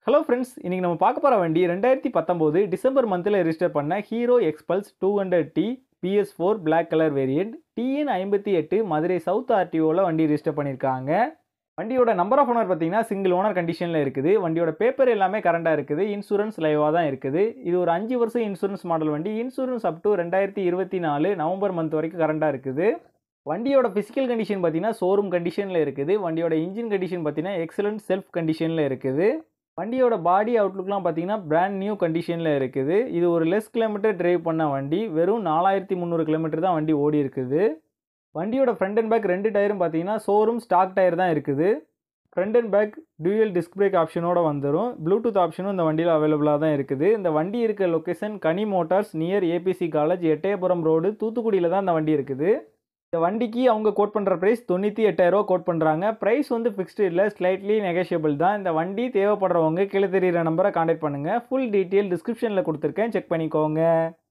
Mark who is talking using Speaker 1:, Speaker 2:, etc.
Speaker 1: hello friends இன்றைக்கி நம்ம பார்க்க போகிற வண்டி ரெண்டாயிரத்தி பத்தொம்போது டிசம்பர் மந்தில் ரெஜிஸ்டர் பண்ண Hero Xpulse two hundred T BS four black colour variant TN ஐம்பத்தி எட்டு மதுரை சவுத் ஆர்டிஓவில் வண்டி ரெஜிஸ்டர் பண்ணியிருக்காங்க வண்டியோட நம்பர் ஆஃப் ஓனர் பார்த்தீங்கன்னா சிங்கிள் ஓனர் கண்டிஷனில் இருக்குது வண்டியோட பேப்பர் எல்லாமே கரண்டாக இருக்குது இன்சூரன்ஸ் லைவாக தான் இருக்குது இது ஒரு அஞ்சு வருஷம் இன்சூரன்ஸ் மாடல் வண்டி இன்சூரன்ஸ் அப் டு ரெண்டாயிரத்தி இருபத்தி நாலு நவம்பர் மந்த் வரைக்கும் கரண்டாக இருக்குது வண்டியோட ஃபிசிக்கல் கண்டிஷன் பார்த்தீங்கன்னா ஷோரூம் கண்டிஷனில் இருக்குது வண்டியோட இன்ஜின் கண்டிஷன் பார்த்தீங்கன்னா எக்ஸலண்ட் செல்ஃப் கண்டிஷனில் இருக்குது வண்டியோட பாடி அவுட்லுக்லாம் பார்த்தீங்கன்னா பிராண்ட் நியூ கண்டிஷனில் இருக்குது இது ஒரு லெஸ் கிலோமீட்டர் டிரைவ் பண்ண வண்டி வெறும் நாலாயிரத்தி முந்நூறு கிலோமீட்டர் தான் வண்டி ஓடி இருக்குது வண்டியோட ஃப்ரண்ட் அண்ட் பேக் ரெண்டு டயரும் பார்த்தீங்கன்னா ஷோரூம் ஸ்டாக் டயர் தான் இருக்குது front and back dual disc brake ஆப்ஷனோட வந்துடும் ப்ளூடூத் ஆப்ஷனும் இந்த வண்டியில் அவைலபிளாக தான் இருக்குது இந்த வண்டி இருக்க location Kani motors near ABC college Ettayapuram road தூத்துக்குடியில் தான் இந்த வண்டி இருக்குது இந்த வண்டிக்கு அவங்க கோட் பண்ணுற ப்ரைஸ் தொண்ணூற்றி எட்டாயிரரூவா கோட் பண்ணுறாங்க ப்ரைஸ் வந்து ஃபிக்ஸ்டு இல்லை ஸ்லைட்லி நெகோஷியபிள் தான் இந்த வண்டி தேவைப்படுறவங்க கீழே தெரியிற நம்பரை காண்டாக்ட் பண்ணுங்கள் ஃபுல் டீட்டெயில் டிஸ்கிரிப்ஷனில் கொடுத்துருக்கேன் செக் பண்ணிக்கோங்க